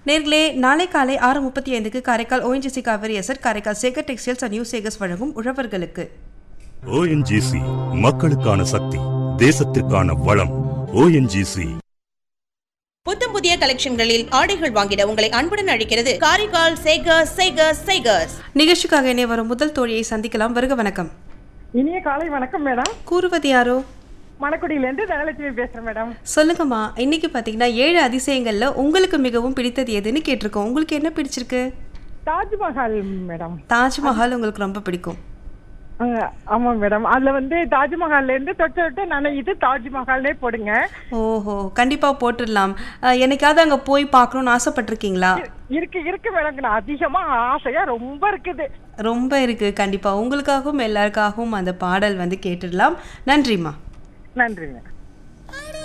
நேர்களே நாளை காலை ஆறு முப்பத்தி ஐந்துக்கு Karaikal ONGC Cauvery asset Karaikal Sekar textiles and new Sekars வழங்கும் உழவர்களுக்கு ஓஎன்ஜிசி மக்களுக்கான சக்தி தேசத்திற்கான வளம் ஓஎன்ஜிசி புத்தம் புதிய கலெக்ஷன்களில் ஆடைகள் வாங்கிட உங்களை அன்புடன் அழைக்கிறது காரைக்கால் சேகர்ஸ் சேகர்ஸ் சேகர்ஸ் நிகழ்ச்சிக்காக இணைய வரும் முதல் தோழியை சந்திக்கலாம் வருக வணக்கம் இனிய காலை வணக்கம் மேடம் கூறுவது யாரோ மணக்குடியிலேருந்து தனலட்சுமி பேசுறேன் மேடம் சொல்லுங்கம்மா இன்னைக்கு பார்த்தீங்கன்னா ஏழு அதிசயங்கள்ல உங்களுக்கு மிகவும் பிடித்தது எதுன்னு கேட்டிருக்கோம் உங்களுக்கு என்ன பிடிச்சிருக்கு தாஜ்மஹால் மேடம் தாஜ்மஹால் உங்களுக்கு ரொம்ப பிடிக்கும் அஹ், ஆமா மேடம் அதுல வந்து தாஜ்மஹால்ல இருந்து தொட்டு தொட்டு நான் இது தாஜ்மஹால்லே போடுங்க ஓஹோ கண்டிப்பா போட்டுடலாம் அஹ், என்னைக்காவது அங்க போய் பார்க்கணும்னு ஆசைப்பட்டிருக்கீங்களா இருக்கு இருக்கு மேடம் நான் அதிகமா ஆசையா ரொம்ப இருக்குது ரொம்ப இருக்கு கண்டிப்பா உங்களுக்காகவும் எல்லாருக்காகவும் அந்த பாடல் வந்து கேட்டுடலாம் நன்றிம்மா நன்றி மேடம்